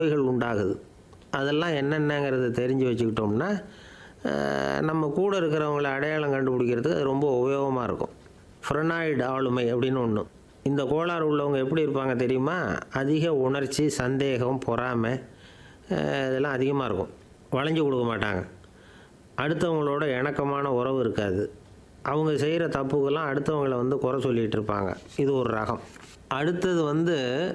நோய்கள் உண்டாகுது அதெல்லாம் என்னென்னங்கிறத தெரிஞ்சு வச்சுக்கிட்டோம்னா அஹ், நம்ம கூட இருக்கிறவங்கள அடையாளம் கண்டுபிடிக்கிறதுக்கு அது ரொம்ப உபயோகமாக இருக்கும் ஃப்ரெனாய்டு ஆளுமை அப்படின்னு ஒன்று இந்த கோளாறு உள்ளவங்க எப்படி இருப்பாங்க தெரியுமா அதிக உணர்ச்சி சந்தேகம் பொறாமை அஹ், இதெல்லாம் அதிகமாக இருக்கும் வளைஞ்சு கொடுக்க மாட்டாங்க அடுத்தவங்களோட இணக்கமான உறவு இருக்காது அவங்க செய்கிற தப்புக்கெல்லாம் அடுத்தவங்கள வந்து குறை சொல்லிகிட்டு இருப்பாங்க இது ஒரு ரகம் அடுத்தது வந்து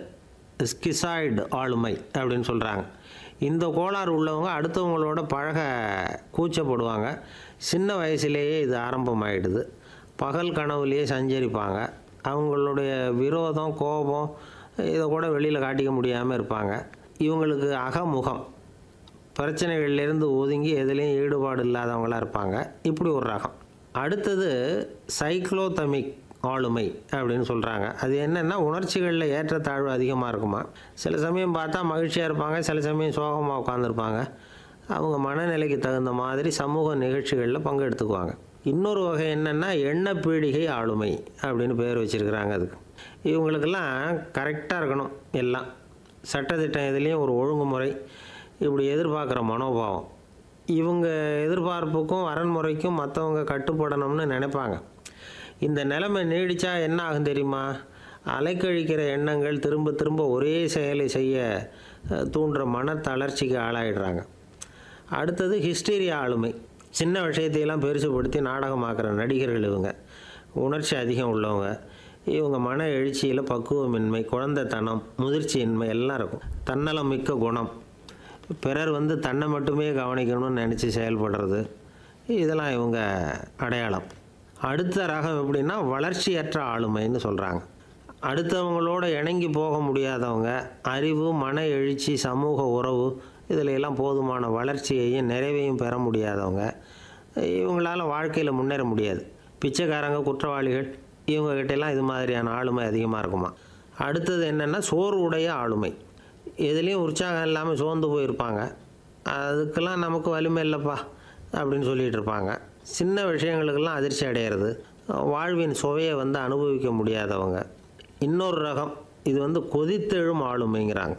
ஸ்கிசாய்டு ஆளுமை அப்படின்னு சொல்கிறாங்க இந்த கோளாறு உள்ளவங்க அடுத்தவங்களோட பழக கூச்சப்படுவாங்க சின்ன வயசுலேயே இது ஆரம்பமாயிடுது பகல் கனவுலேயே சஞ்சரிப்பாங்க அவங்களுடைய விரோதம் கோபம் இதை கூட வெளியில் காட்டிக்க முடியாமல் இருப்பாங்க இவங்களுக்கு அகமுகம் பிரச்சனைகள்லேருந்து ஒதுங்கி எதுலேயும் ஈடுபாடு இல்லாதவங்களா இருப்பாங்க இப்படி ஒரு ரகம் அடுத்தது சைக்ளோதமிக் ஆளுமை அப்படின்னு சொல்கிறாங்க அது என்னென்னா உணர்ச்சிகளில் ஏற்றத்தாழ்வு அதிகமாக இருக்குமா சில சமயம் பார்த்தா மகிழ்ச்சியாக இருப்பாங்க சில சமயம் சோகமாக உட்காந்துருப்பாங்க அவங்க மனநிலைக்கு தகுந்த மாதிரி சமூக நிகழ்ச்சிகளில் பங்கெடுத்துக்குவாங்க இன்னொரு வகை என்னென்னா எண்ணெய் பீடிகை ஆளுமை அப்படின்னு பேர் வச்சுருக்கிறாங்க அதுக்கு இவங்களுக்கெல்லாம் கரெக்டாக இருக்கணும் எல்லாம் சட்டத்திட்டம் இதுலேயும் ஒரு ஒழுங்குமுறை இப்படி எதிர்பார்க்குற மனோபாவம் இவங்க எதிர்பார்ப்புக்கும் வரன்முறைக்கும் மற்றவங்க கட்டுப்படணும்னு நினைப்பாங்க இந்த நிலைமை நீடிச்சா என்ன ஆகும் தெரியுமா அலைக்கழிக்கிற எண்ணங்கள் திரும்ப திரும்ப ஒரே செயலை செய்ய அஹ், தூண்டுற மன தளர்ச்சிக்கு ஆளாயிடுறாங்க அடுத்தது ஹிஸ்டீரியா ஆளுமை சின்ன விஷயத்தையெல்லாம் பெருசுபடுத்தி நாடகமாக்குற நடிகர்கள் இவங்க உணர்ச்சி அதிகம் உள்ளவங்க இவங்க மன எழுச்சியில் பக்குவமின்மை குழந்தைத்தனம் முதிர்ச்சியின்மை எல்லாம் இருக்கும் தன்னலம் மிக்க குணம் பிறர் வந்து தன்னை மட்டுமே கவனிக்கணும்னு நினச்சி செயல்படுறது இதெல்லாம் இவங்க அடையாளம் அடுத்த ரகம் எப்படின்னா வளர்ச்சியற்ற ஆளுமைன்னு சொல்கிறாங்க அடுத்தவங்களோட இணங்கி போக முடியாதவங்க அறிவு மன எழுச்சி சமூக உறவு இதில் எல்லாம் போதுமான வளர்ச்சியையும் நிறைவையும் பெற முடியாதவங்க இவங்களால வாழ்க்கையில் முன்னேற முடியாது பிச்சைக்காரங்க குற்றவாளிகள் இவங்ககிட்டலாம் இது மாதிரியான ஆளுமை அதிகமாக இருக்குமா அடுத்தது என்னென்னா சோர்வுடைய ஆளுமை எதுலேயும் உற்சாகம் இல்லாமல் சோர்ந்து போயிருப்பாங்க அதுக்கெல்லாம் நமக்கு வலிமை இல்லைப்பா அப்படின்னு சொல்லிட்டு இருப்பாங்க சின்ன விஷயங்களுக்கெல்லாம் அதிர்ச்சி அடையிறது வாழ்வின் சுவையை வந்து அனுபவிக்க முடியாதவங்க இன்னொரு ரகம் இது வந்து கொதித்தெழும் ஆளுமைங்கிறாங்க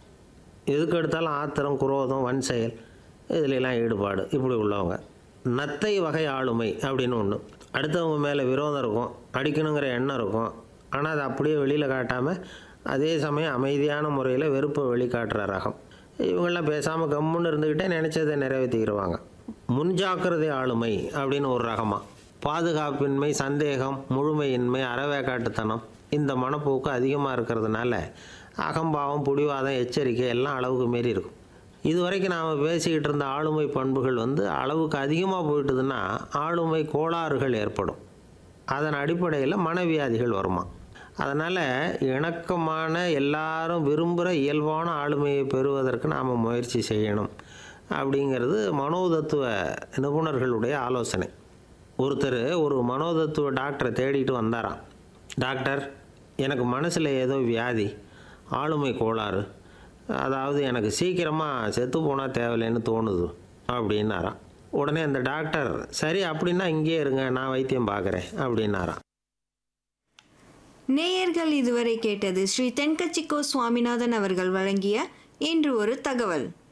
எதுக்கு எடுத்தாலும் ஆத்திரம் குரோதம் வன் செயல் இதுலெல்லாம் ஈடுபாடு இப்படி உள்ளவங்க நத்தை வகை ஆளுமை அப்படின்னு ஒன்று அடுத்தவங்க மேலே விரோதம் இருக்கும் அடிக்கணுங்கிற எண்ணம் இருக்கும் ஆனால் அதை அப்படியே வெளியில் காட்டாமல் அதே சமயம் அமைதியான முறையில் வெறுப்பை வெளிக்காட்டுற ரகம் இவங்கெல்லாம் பேசாமல் கம்முன்னு இருந்துக்கிட்டே நினச்சதை நிறைவேற்றிக்கிடுவாங்க முன்ஜாக்கிரதை ஆளுமை அப்படின்னு ஒரு ரகமாக பாதுகாப்பின்மை சந்தேகம் முழுமையின்மை அறவேக்காட்டுத்தனம் இந்த மனப்போக்கு அதிகமாக இருக்கிறதுனால அகம்பாவம் புடிவாதம் எச்சரிக்கை எல்லாம் அளவுக்கு மீறி இருக்கும் இது வரைக்கும் நாம் பேசிக்கிட்டு இருந்த ஆளுமை பண்புகள் வந்து அளவுக்கு அதிகமாக போயிட்டுதுன்னா ஆளுமை கோளாறுகள் ஏற்படும் அதன் அடிப்படையில் மனவியாதிகள் வருமா அதனால் இணக்கமான எல்லாரும் விரும்புகிற இயல்பான ஆளுமையை பெறுவதற்கு நாம் முயற்சி செய்யணும் அப்படிங்கிறது மனோதத்துவ நிபுணர்களுடைய ஆலோசனை ஒருத்தர் ஒரு மனோதத்துவ டாக்டரை தேடிட்டு வந்தாராம் டாக்டர் எனக்கு மனசில் ஏதோ வியாதி ஆளுமை கோளாறு அதாவது எனக்கு சீக்கிரமாக செத்து போனால் தேவையில்லைன்னு தோணுது அப்படின்னாராம் உடனே அந்த டாக்டர் சரி அப்படின்னா இங்கேயே இருங்க நான் வைத்தியம் பார்க்குறேன் அப்படின்னாராம் நேயர்கள் இதுவரை கேட்டது ஸ்ரீ தென்கச்சிக்கோ சுவாமிநாதன் அவர்கள் வழங்கிய இன்று ஒரு தகவல்